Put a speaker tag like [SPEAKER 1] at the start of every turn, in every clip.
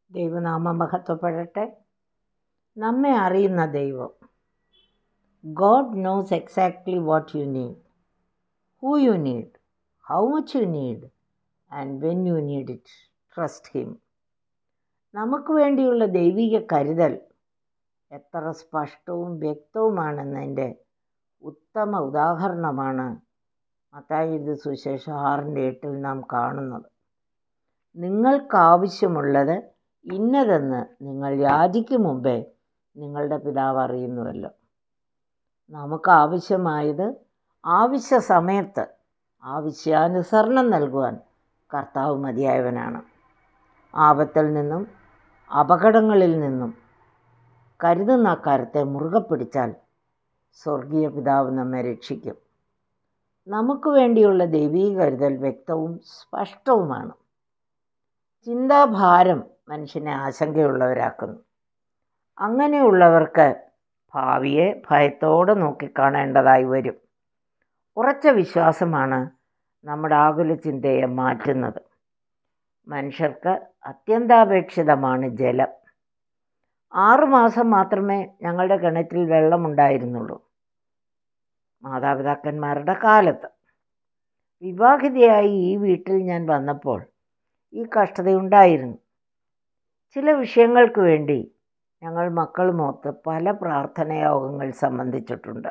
[SPEAKER 1] ദൈവനാമം മഹത്വപ്പെടട്ടെ നമ്മെ അറിയുന്ന ദൈവം God knows exactly what you need who you need how much you need and when you need it trust him നമുക്ക് വേണ്ടിയുള്ള ദൈവിക കരുതൽ എത്ര സ്പഷ്ടവും വ്യക്തവുമാണെന്നതിൻ്റെ ഉത്തമ ഉദാഹരണമാണ് മത്തായി എഴുതിയ സുവിശേഷം ആറിൻ്റെ എട്ടിൽ നാം കാണുന്നത് നിങ്ങൾക്കാവശ്യമുള്ളത് ഇന്നതെന്ന് നിങ്ങൾ യാചിക്കും മുമ്പേ നിങ്ങളുടെ പിതാവ് അറിയുന്നുവല്ലോ നമുക്ക് ആവശ്യമായത് ആവശ്യ സമയത്ത് ആവശ്യാനുസരണം നൽകുവാൻ കർത്താവ് മതിയായവനാണ് ആപത്തിൽ നിന്നും അപകടങ്ങളിൽ നിന്നും കരുതുന്ന കരത്തെ മുറുകെ പിടിച്ചാൽ സ്വർഗീയ പിതാവ് നമ്മെ രക്ഷിക്കും നമുക്ക് വേണ്ടിയുള്ള ദൈവീക കരുതൽ വ്യക്തവും സ്പഷ്ടവുമാണ് ചിന്താഭാരം മനുഷ്യനെ ആശങ്കയുള്ളവരാക്കുന്നു അങ്ങനെയുള്ളവർക്ക് ഭാവിയെ ഭയത്തോടെ നോക്കിക്കാണേണ്ടതായി വരും ഉറച്ച വിശ്വാസമാണ് നമ്മുടെ ആകുല ചിന്തയെ മാറ്റുന്നത് മനുഷ്യർക്ക് അത്യന്താപേക്ഷിതമാണ് ജലം ആറുമാസം മാത്രമേ ഞങ്ങളുടെ കിണറ്റിൽ വെള്ളമുണ്ടായിരുന്നുള്ളൂ മാതാപിതാക്കന്മാരുടെ കാലത്ത് വിവാഹിതയായി ഈ വീട്ടിൽ ഞാൻ വന്നപ്പോൾ ഈ കഷ്ടതയുണ്ടായിരുന്നു ചില വിഷയങ്ങൾക്ക് വേണ്ടി ഞങ്ങൾ മക്കളുമൊത്ത് പല പ്രാർത്ഥനയോഗങ്ങൾ സംബന്ധിച്ചിട്ടുണ്ട്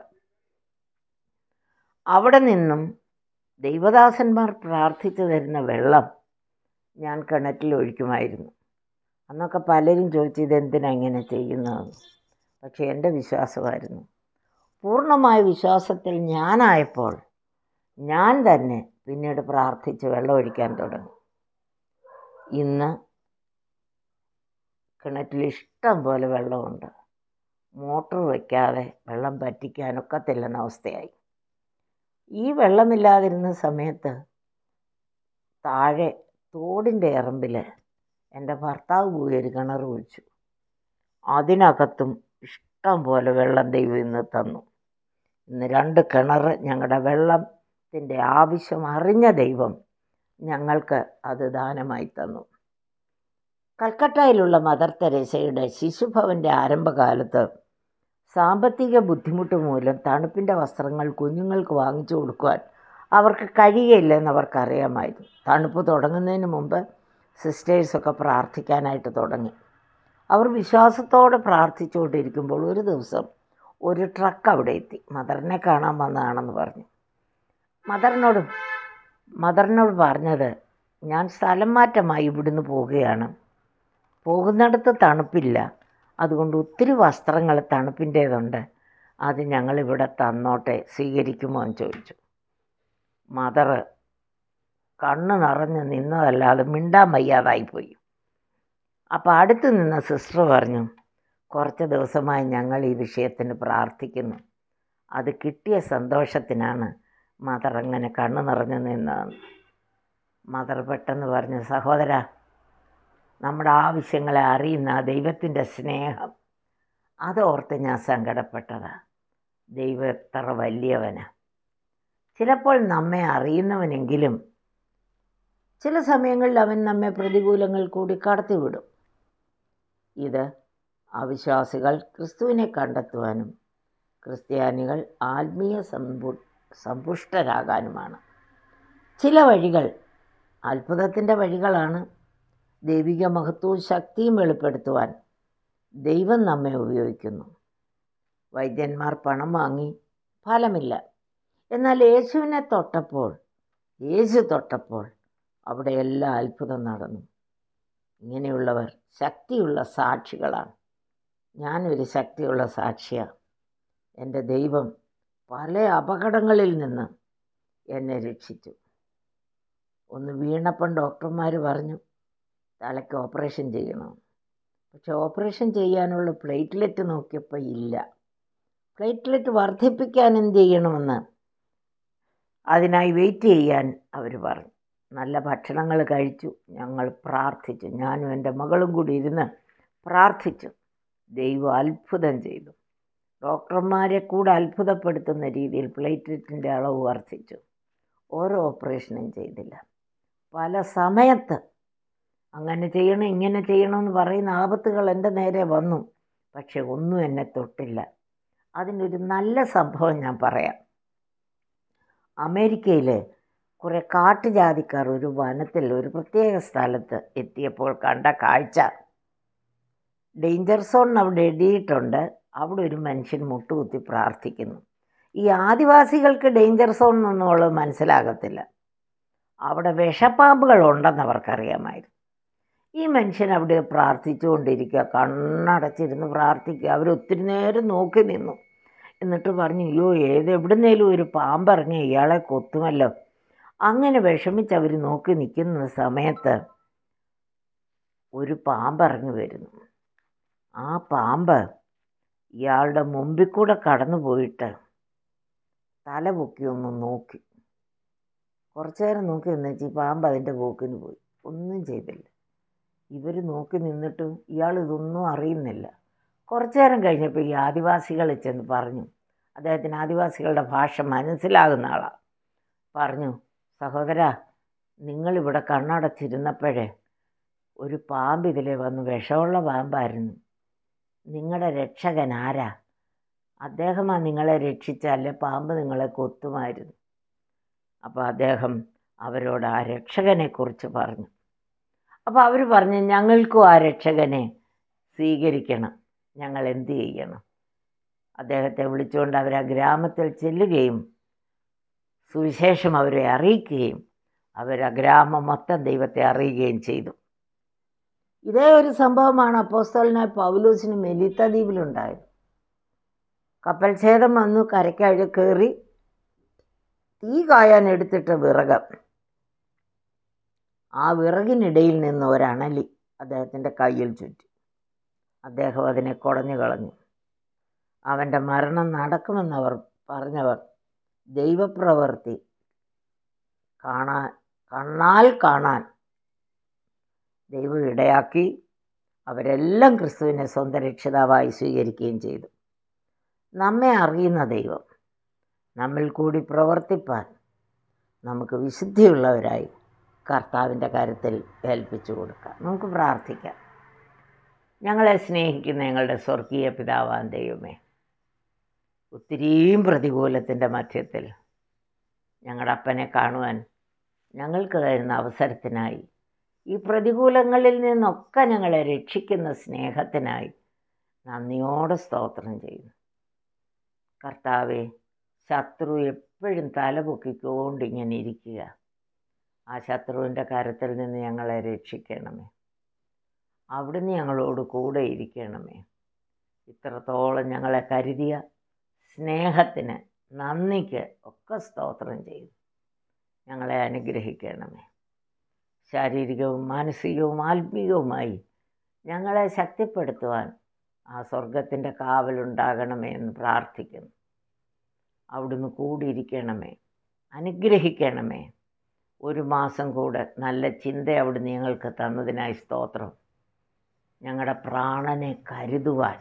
[SPEAKER 1] അവിടെ നിന്നും ദൈവദാസന്മാർ പ്രാർത്ഥിച്ചു തരുന്ന വെള്ളം ഞാൻ കിണറ്റിൽ ഒഴിക്കുമായിരുന്നു അന്നൊക്കെ പലരും ചോദിച്ചു ഇതെന്തിനാ ഇങ്ങനെ ചെയ്യുന്നതെന്ന് പക്ഷേ എൻ്റെ വിശ്വാസമായിരുന്നു പൂർണ്ണമായ വിശ്വാസത്തിൽ ഞാനായപ്പോൾ ഞാൻ തന്നെ പിന്നീട് പ്രാർത്ഥിച്ച് വെള്ളം ഒഴിക്കാൻ തുടങ്ങി ഇന്ന് കിണറ്റിൽ ഇഷ്ടം പോലെ വെള്ളമുണ്ട് മോട്ടർ വയ്ക്കാതെ വെള്ളം പറ്റിക്കാനൊക്കത്തില്ലെന്ന അവസ്ഥയായി ഈ വെള്ളമില്ലാതിരുന്ന സമയത്ത് താഴെ തോടിൻ്റെ എറമ്പിൽ എൻ്റെ ഭർത്താവ് പോയി ഒരു കിണർ കുഴിച്ചു അതിനകത്തും ഇഷ്ടം പോലെ വെള്ളം ദൈവം ഇന്ന് തന്നു ഇന്ന് രണ്ട് കിണർ ഞങ്ങളുടെ വെള്ളത്തിൻ്റെ ആവശ്യം അറിഞ്ഞ ദൈവം ഞങ്ങൾക്ക് അത് ദാനമായി തന്നു കൽക്കട്ടയിലുള്ള മദർ തെരേസയുടെ ശിശുഭവൻ്റെ ആരംഭകാലത്ത് സാമ്പത്തിക ബുദ്ധിമുട്ട് മൂലം തണുപ്പിൻ്റെ വസ്ത്രങ്ങൾ കുഞ്ഞുങ്ങൾക്ക് വാങ്ങിച്ചു കൊടുക്കുവാൻ അവർക്ക് കഴിയുകയില്ലെന്ന് അവർക്കറിയാമായിരുന്നു തണുപ്പ് തുടങ്ങുന്നതിന് മുമ്പ് സിസ്റ്റേഴ്സൊക്കെ പ്രാർത്ഥിക്കാനായിട്ട് തുടങ്ങി അവർ വിശ്വാസത്തോടെ പ്രാർത്ഥിച്ചുകൊണ്ടിരിക്കുമ്പോൾ ഒരു ദിവസം ഒരു ട്രക്ക് അവിടെ എത്തി മദറിനെ കാണാൻ വന്നതാണെന്ന് പറഞ്ഞു മദറിനോട് മദറിനോട് പറഞ്ഞത് ഞാൻ സ്ഥലം മാറ്റമായി ഇവിടുന്ന് പോവുകയാണ് പോകുന്നിടത്ത് തണുപ്പില്ല അതുകൊണ്ട് ഒത്തിരി വസ്ത്രങ്ങൾ തണുപ്പിൻ്റേതുണ്ട് അത് ഞങ്ങളിവിടെ തന്നോട്ടെ സ്വീകരിക്കുമോ എന്ന് ചോദിച്ചു മദർ കണ്ണ് നിറഞ്ഞ് നിന്നതല്ലാതെ മിണ്ടാൻ വയ്യാതായിപ്പോയി അപ്പോൾ അടുത്ത് നിന്ന സിസ്റ്റർ പറഞ്ഞു കുറച്ച് ദിവസമായി ഞങ്ങൾ ഈ വിഷയത്തിന് പ്രാർത്ഥിക്കുന്നു അത് കിട്ടിയ സന്തോഷത്തിനാണ് മദർ അങ്ങനെ കണ്ണ് നിറഞ്ഞു നിന്നതെന്ന് മദർ പെട്ടെന്ന് പറഞ്ഞു സഹോദര നമ്മുടെ ആവശ്യങ്ങളെ അറിയുന്ന ദൈവത്തിൻ്റെ സ്നേഹം അതോർത്ത് ഞാൻ സങ്കടപ്പെട്ടതാണ് ദൈവം എത്ര വലിയവനാണ് ചിലപ്പോൾ നമ്മെ അറിയുന്നവനെങ്കിലും ചില സമയങ്ങളിൽ അവൻ നമ്മെ പ്രതികൂലങ്ങൾ കൂടി കടത്തിവിടും ഇത് അവിശ്വാസികൾ ക്രിസ്തുവിനെ കണ്ടെത്തുവാനും ക്രിസ്ത്യാനികൾ ആത്മീയ സമ്പു സമ്പുഷ്ടരാകാനുമാണ് ചില വഴികൾ അത്ഭുതത്തിൻ്റെ വഴികളാണ് ദൈവിക മഹത്വവും ശക്തിയും വെളിപ്പെടുത്തുവാൻ ദൈവം നമ്മെ ഉപയോഗിക്കുന്നു വൈദ്യന്മാർ പണം വാങ്ങി ഫലമില്ല എന്നാൽ യേശുവിനെ തൊട്ടപ്പോൾ യേശു തൊട്ടപ്പോൾ അവിടെ എല്ലാ അത്ഭുതം നടന്നു ഇങ്ങനെയുള്ളവർ ശക്തിയുള്ള സാക്ഷികളാണ് ഞാനൊരു ശക്തിയുള്ള സാക്ഷിയാണ് എൻ്റെ ദൈവം പല അപകടങ്ങളിൽ നിന്ന് എന്നെ രക്ഷിച്ചു ഒന്ന് വീണപ്പം ഡോക്ടർമാർ പറഞ്ഞു തലയ്ക്ക് ഓപ്പറേഷൻ ചെയ്യണം പക്ഷെ ഓപ്പറേഷൻ ചെയ്യാനുള്ള പ്ലേറ്റ്ലെറ്റ് നോക്കിയപ്പോൾ ഇല്ല പ്ലേറ്റ്ലെറ്റ് വർദ്ധിപ്പിക്കാൻ എന്ത് ചെയ്യണമെന്ന് അതിനായി വെയിറ്റ് ചെയ്യാൻ അവർ പറഞ്ഞു നല്ല ഭക്ഷണങ്ങൾ കഴിച്ചു ഞങ്ങൾ പ്രാർത്ഥിച്ചു ഞാനും എൻ്റെ മകളും കൂടി ഇരുന്ന് പ്രാർത്ഥിച്ചു ദൈവം അത്ഭുതം ചെയ്തു ഡോക്ടർമാരെ കൂടെ അത്ഭുതപ്പെടുത്തുന്ന രീതിയിൽ പ്ലേറ്റ്ലെറ്റിൻ്റെ അളവ് വർദ്ധിച്ചു ഓരോ ഓപ്പറേഷനും ചെയ്തില്ല പല സമയത്ത് അങ്ങനെ ചെയ്യണം ഇങ്ങനെ ചെയ്യണമെന്ന് പറയുന്ന ആപത്തുകൾ എൻ്റെ നേരെ വന്നു പക്ഷെ ഒന്നും എന്നെ തൊട്ടില്ല അതിനൊരു നല്ല സംഭവം ഞാൻ പറയാം അമേരിക്കയിൽ കുറേ കാട്ടുജാതിക്കാർ ഒരു വനത്തിൽ ഒരു പ്രത്യേക സ്ഥലത്ത് എത്തിയപ്പോൾ കണ്ട കാഴ്ച ഡേഞ്ചർ സോൺ അവിടെ എഴുതിയിട്ടുണ്ട് അവിടെ ഒരു മനുഷ്യൻ മുട്ടുകുത്തി പ്രാർത്ഥിക്കുന്നു ഈ ആദിവാസികൾക്ക് ഡേഞ്ചർ സോൺ എന്നുള്ളത് മനസ്സിലാകത്തില്ല അവിടെ വിഷപ്പാമ്പുകൾ ഉണ്ടെന്ന് അവർക്കറിയാമായിരുന്നു ഈ മനുഷ്യൻ അവിടെ പ്രാർത്ഥിച്ചുകൊണ്ടിരിക്കുക കണ്ണടച്ചിരുന്ന് പ്രാർത്ഥിക്കുക അവർ ഒത്തിരി നേരം നോക്കി നിന്നു എന്നിട്ട് പറഞ്ഞു അയ്യോ ഏത് എവിടുന്നേലും ഒരു പാമ്പിറങ്ങി ഇയാളെ കൊത്തുമല്ലോ അങ്ങനെ വിഷമിച്ച് അവർ നോക്കി നിൽക്കുന്ന സമയത്ത് ഒരു പാമ്പിറങ്ങി വരുന്നു ആ പാമ്പ് ഇയാളുടെ മുമ്പിൽ കൂടെ കടന്നു പോയിട്ട് തല പൊക്കി ഒന്ന് നോക്കി കുറച്ചു നേരം നോക്കി നിന്നേച്ച് ഈ പാമ്പ് അതിൻ്റെ പോക്കിന് പോയി ഒന്നും ചെയ്തില്ല ഇവർ നോക്കി നിന്നിട്ടും ഇയാൾ ഇതൊന്നും അറിയുന്നില്ല കുറച്ചു നേരം കഴിഞ്ഞപ്പോൾ ഈ ആദിവാസികൾ ചെന്ന് പറഞ്ഞു അദ്ദേഹത്തിന് ആദിവാസികളുടെ ഭാഷ മനസ്സിലാകുന്ന ആളാണ് പറഞ്ഞു സഹോദര നിങ്ങളിവിടെ കണ്ണടച്ചിരുന്നപ്പോഴേ ഒരു പാമ്പ് ഇതിലെ വന്ന് വിഷമുള്ള പാമ്പായിരുന്നു നിങ്ങളുടെ രക്ഷകൻ ആരാ അദ്ദേഹമാണ് നിങ്ങളെ രക്ഷിച്ചാലേ പാമ്പ് നിങ്ങളെ കൊത്തുമായിരുന്നു അപ്പോൾ അദ്ദേഹം അവരോട് ആ രക്ഷകനെക്കുറിച്ച് പറഞ്ഞു അപ്പോൾ അവർ പറഞ്ഞു ഞങ്ങൾക്കും ആ രക്ഷകനെ സ്വീകരിക്കണം ഞങ്ങൾ എന്ത് ചെയ്യണം അദ്ദേഹത്തെ വിളിച്ചുകൊണ്ട് അവർ ആ ഗ്രാമത്തിൽ ചെല്ലുകയും സുവിശേഷം അവരെ അറിയിക്കുകയും അവർ ആ ഗ്രാമം മൊത്തം ദൈവത്തെ അറിയുകയും ചെയ്തു ഇതേ ഒരു സംഭവമാണ് അപ്പോസ്തലനായ പൗലൂസിന് മെലിത്ത ദ്വീപിലുണ്ടായത് കപ്പൽ ഛേദം വന്നു കരയ്ക്കഴ കയറി തീ കായാൻ എടുത്തിട്ട വിറക് ആ വിറകിനിടയിൽ നിന്ന് ഒരണലി അദ്ദേഹത്തിൻ്റെ കയ്യിൽ ചുറ്റി അദ്ദേഹം അതിനെ കുടഞ്ഞു കളഞ്ഞു അവൻ്റെ മരണം നടക്കുമെന്നവർ പറഞ്ഞവർ ദൈവപ്രവൃത്തി കാണാൻ കണ്ണാൽ കാണാൻ ദൈവം ഇടയാക്കി അവരെല്ലാം ക്രിസ്തുവിനെ സ്വന്തം രക്ഷിതാവായി സ്വീകരിക്കുകയും ചെയ്തു നമ്മെ അറിയുന്ന ദൈവം നമ്മിൽ കൂടി പ്രവർത്തിപ്പാൻ നമുക്ക് വിശുദ്ധിയുള്ളവരായി കർത്താവിൻ്റെ കരുത്തിൽ ഏൽപ്പിച്ചു കൊടുക്കാം നമുക്ക് പ്രാർത്ഥിക്കാം ഞങ്ങളെ സ്നേഹിക്കുന്ന ഞങ്ങളുടെ സ്വർഗീയ പിതാവാൻ ദൈവമേ ഒത്തിരിയും പ്രതികൂലത്തിൻ്റെ മധ്യത്തിൽ ഞങ്ങളുടെ അപ്പനെ കാണുവാൻ ഞങ്ങൾക്ക് തരുന്ന അവസരത്തിനായി ഈ പ്രതികൂലങ്ങളിൽ നിന്നൊക്കെ ഞങ്ങളെ രക്ഷിക്കുന്ന സ്നേഹത്തിനായി നന്ദിയോടെ സ്തോത്രം ചെയ്യുന്നു കർത്താവെ ശത്രു എപ്പോഴും തലപൊക്കിക്കൊണ്ട് ഇങ്ങനെ ഇരിക്കുക ആ ശത്രുവിൻ്റെ കരത്തിൽ നിന്ന് ഞങ്ങളെ രക്ഷിക്കണമേ അവിടുന്ന് ഞങ്ങളോട് കൂടെ ഇരിക്കണമേ ഇത്രത്തോളം ഞങ്ങളെ കരുതിയ സ്നേഹത്തിന് നന്ദിക്ക് ഒക്കെ സ്തോത്രം ചെയ്തു ഞങ്ങളെ അനുഗ്രഹിക്കണമേ ശാരീരികവും മാനസികവും ആത്മീയവുമായി ഞങ്ങളെ ശക്തിപ്പെടുത്തുവാൻ ആ സ്വർഗത്തിൻ്റെ കാവലുണ്ടാകണമേ എന്ന് പ്രാർത്ഥിക്കുന്നു അവിടുന്ന് കൂടിയിരിക്കണമേ അനുഗ്രഹിക്കണമേ ഒരു മാസം കൂടെ നല്ല ചിന്ത അവിടുന്ന് ഞങ്ങൾക്ക് തന്നതിനായി സ്തോത്രം ഞങ്ങളുടെ പ്രാണനെ കരുതുവാൻ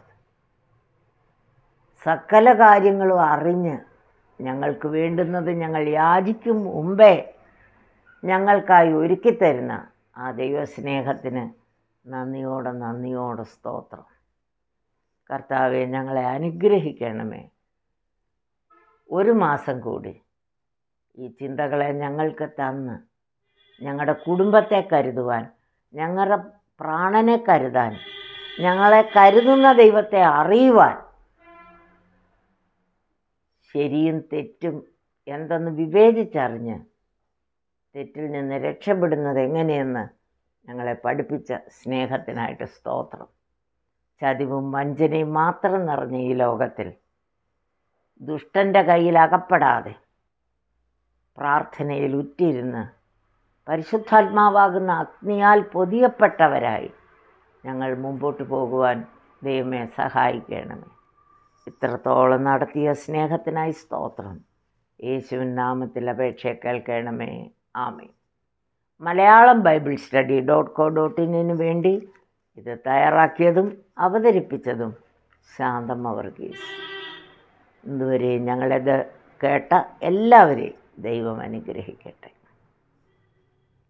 [SPEAKER 1] സകല കാര്യങ്ങളും അറിഞ്ഞ് ഞങ്ങൾക്ക് വേണ്ടുന്നത് ഞങ്ങൾ യാചിക്കും മുമ്പേ ഞങ്ങൾക്കായി ഒരുക്കിത്തരുന്ന ആ ദൈവസ്നേഹത്തിന് നന്ദിയോടെ നന്ദിയോടെ സ്തോത്രം കർത്താവെ ഞങ്ങളെ അനുഗ്രഹിക്കണമേ ഒരു മാസം കൂടി ഈ ചിന്തകളെ ഞങ്ങൾക്ക് തന്ന് ഞങ്ങളുടെ കുടുംബത്തെ കരുതുവാൻ ഞങ്ങളുടെ പ്രാണനെ കരുതാൻ ഞങ്ങളെ കരുതുന്ന ദൈവത്തെ അറിയുവാൻ ശരിയും തെറ്റും എന്തെന്ന് വിവേചിച്ചറിഞ്ഞ് തെറ്റിൽ നിന്ന് രക്ഷപ്പെടുന്നത് എങ്ങനെയെന്ന് ഞങ്ങളെ പഠിപ്പിച്ച സ്നേഹത്തിനായിട്ട് സ്തോത്രം ചതിവും വഞ്ചനയും മാത്രം നിറഞ്ഞ ഈ ലോകത്തിൽ ദുഷ്ടൻ്റെ കയ്യിൽ അകപ്പെടാതെ പ്രാർത്ഥനയിൽ ഉറ്റിരുന്ന് പരിശുദ്ധാത്മാവാകുന്ന അഗ്നിയാൽ പൊതിയപ്പെട്ടവരായി ഞങ്ങൾ മുമ്പോട്ട് പോകുവാൻ ദൈവമേ സഹായിക്കണമേ ഇത്രത്തോളം നടത്തിയ സ്നേഹത്തിനായി സ്തോത്രം യേശുവിൻ നാമത്തിൽ അപേക്ഷ കേൾക്കണമേ ആമേ Malayalam bible study dot co dot ഇന്നിന് വേണ്ടി ഇത് തയ്യാറാക്കിയതും അവതരിപ്പിച്ചതും ശാന്തം വർഗീസ് ഇതുവരെ ഞങ്ങളിത് കേട്ട എല്ലാവരെയും ദൈവം അനുഗ്രഹിക്കട്ടെ